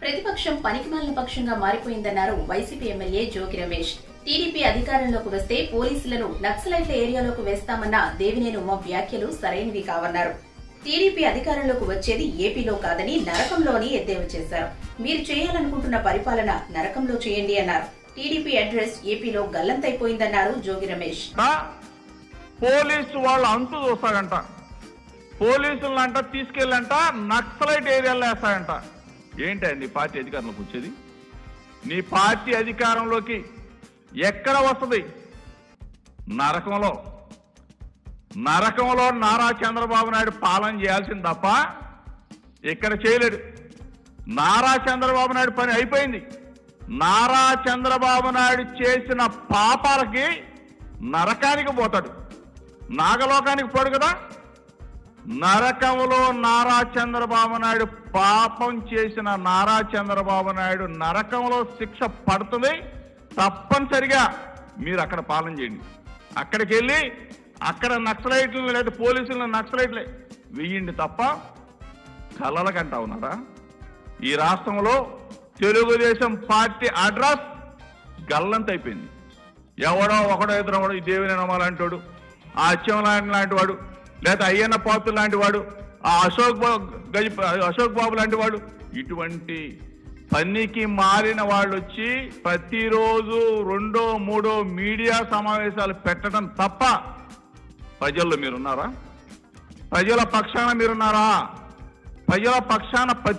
ప్రతిపక్షం పనికిమాలిన పక్షంగా మారిపోయిందన్నారు YCP MLA Jogi Ramesh TDP అధికారంలోకి వస్తే పోలీసులను నక్సలైట్ల ఏరియాలోకి వేస్తామన్న దేవినేని ఉమ వ్యాఖ్యలు సరైనవి కావన్నారు టీడీపీ అధికారంలోకి వచ్చేది ఏపీలో కాదని నరకంలోని ఎద్దేవా చేశారు మీరు చేయాలనుకుంటున్న పరిపాలన నరకంలో చేయండి అన్నారు టీడీపీ అడ్రస్ ఏపీలో గల్లంతైపోయిందన్నారు జోగి రమేష్ ఆ? పోలీసు వాళ్ళు అంతు చూస్తాడంట పోలీసులంట తీసుకెళ్ళంట నక్సలైట్ ఏరియాలో వేస్తాడంట ఏంటి నీ పార్టీ అధికారంలోకి వచ్చేది నీ పార్టీ అధికారంలోకి ఎక్కడ వస్తుంది నరకంలో నరకంలో నారా చంద్రబాబు నాయుడు పాలన చేయాల్సింది తప్ప ఇక్కడ చేయలేడు నారా చంద్రబాబు నాయుడు పని అయిపోయింది నారా చంద్రబాబు నాయుడు చేసిన పాపాలకి నరకానికి పోతాడు నాగలోకానికి పోడు కదా నరకంలో నారా చంద్రబాబు నాయుడు పాపం చేసిన నారా చంద్రబాబు నాయుడు నరకంలో శిక్ష పడుతుంది తప్పనిసరిగా మీరు అక్కడ పాలన చేయండి అక్కడికి వెళ్ళి అక్కడ నక్సలైట్లను లేదా పోలీసులను నక్సలైట్లే వెయ్యండి తప్ప కలలకంటా ఉన్నారా ఈ రాష్ట్రంలో తెలుగుదేశం పార్టీ అడ్రస్ గల్లంత అయిపోయింది ఎవడో ఒకడో ఇద్దరు ఒకడో ఈ దేవిని నమ్మాలంటి వాడు ఆ అచ్చం లాంటి లాంటి వాడు లేదా అయ్యన్న పాత్ర లాంటి వాడు ఆ అశోక్ బాబు గజ అశోక్ బాబు లాంటి వాడు ఇటువంటి పనికి మారిన వాళ్ళు వచ్చి ప్రతిరోజు రెండో మూడో మీడియా సమావేశాలు పెట్టడం తప్ప ప్రజల్లో మీరున్నారా ప్రజల పక్షాన మీరున్నారా ప్రజల పక్షాన